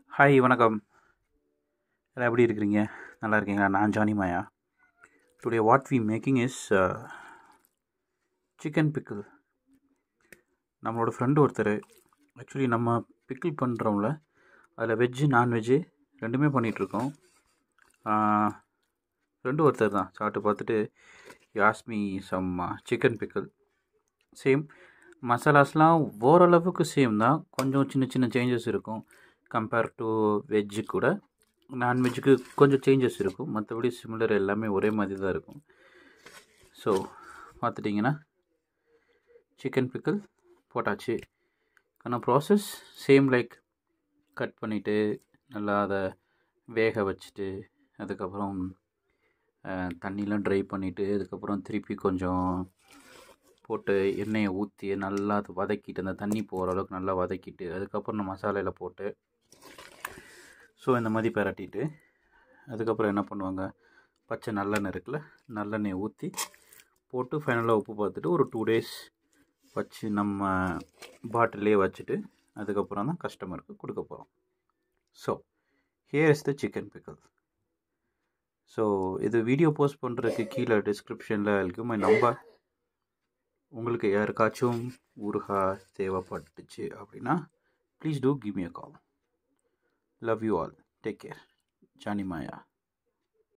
hi வணக்கம் எல்லாம் எப்படி இருக்கிறீங்க நல்லா இருக்கீங்களா நான் Johnny Maya today what we making is chicken pickle நம்மளோட ஃப்ரெண்டு ஒருத்தர் ஆக்சுவலி நம்ம பிக்கிள் பண்ணுறோம்ல அதில் வெஜ்ஜு நான்வெஜ்ஜு ரெண்டுமே பண்ணிகிட்ருக்கோம் ஃப்ரெண்டு ஒருத்தர் தான் சாப்பிட்டு பார்த்துட்டு யாஸ்மி சம் சிக்கன் பிக்கிள் சேம் மசாலாஸ்லாம் ஓரளவுக்கு சேம் தான் கொஞ்சம் சின்ன சின்ன சேஞ்சஸ் இருக்கும் கம்பேர் டு வெஜ்ஜு கூட நான்வெஜ்ஜுக்கு கொஞ்சம் சேஞ்சஸ் இருக்கும் மற்றபடி சிமிலர் எல்லாமே ஒரே மாதிரி தான் இருக்கும் ஸோ பார்த்துட்டிங்கன்னா சிக்கன் பிக்கிள் போட்டாச்சு ஆனால் ப்ராசஸ் சேம் லைக் கட் பண்ணிவிட்டு நல்லா அதை வேக வச்சுட்டு அதுக்கப்புறம் தண்ணிலாம் ட்ரை பண்ணிவிட்டு அதுக்கப்புறம் திருப்பி கொஞ்சம் போட்டு எண்ணெயை ஊற்றி நல்லா அதை வதக்கிட்டு அந்த தண்ணி போகிற அளவுக்கு நல்லா வதக்கிட்டு அதுக்கப்புறம் இந்த மசாலையில் போட்டு ஸோ இந்த மாதிரி பரட்டிட்டு அதுக்கப்புறம் என்ன பண்ணுவாங்க பச்சை நல்லெண்ணெய் இருக்குல்ல நல்லெண்ணெயை ஊற்றி போட்டு ஃபைனலாக உப்பு பார்த்துட்டு ஒரு டூ டேஸ் வச்சு நம்ம பாட்டிலே வச்சுட்டு அதுக்கப்புறம் தான் கஸ்டமருக்கு கொடுக்க போகிறோம் so here is the chicken pickle so இது வீடியோ போஸ்ட் பண்ணுறதுக்கு கீழே டிஸ்கிரிப்ஷனில் இருக்கும் மை நம்பர் உங்களுக்கு யாருக்காச்சும் ஊறுகா தேவைப்பட்டுச்சு அப்படின்னா please do give me a call love you all take care Johnny Maya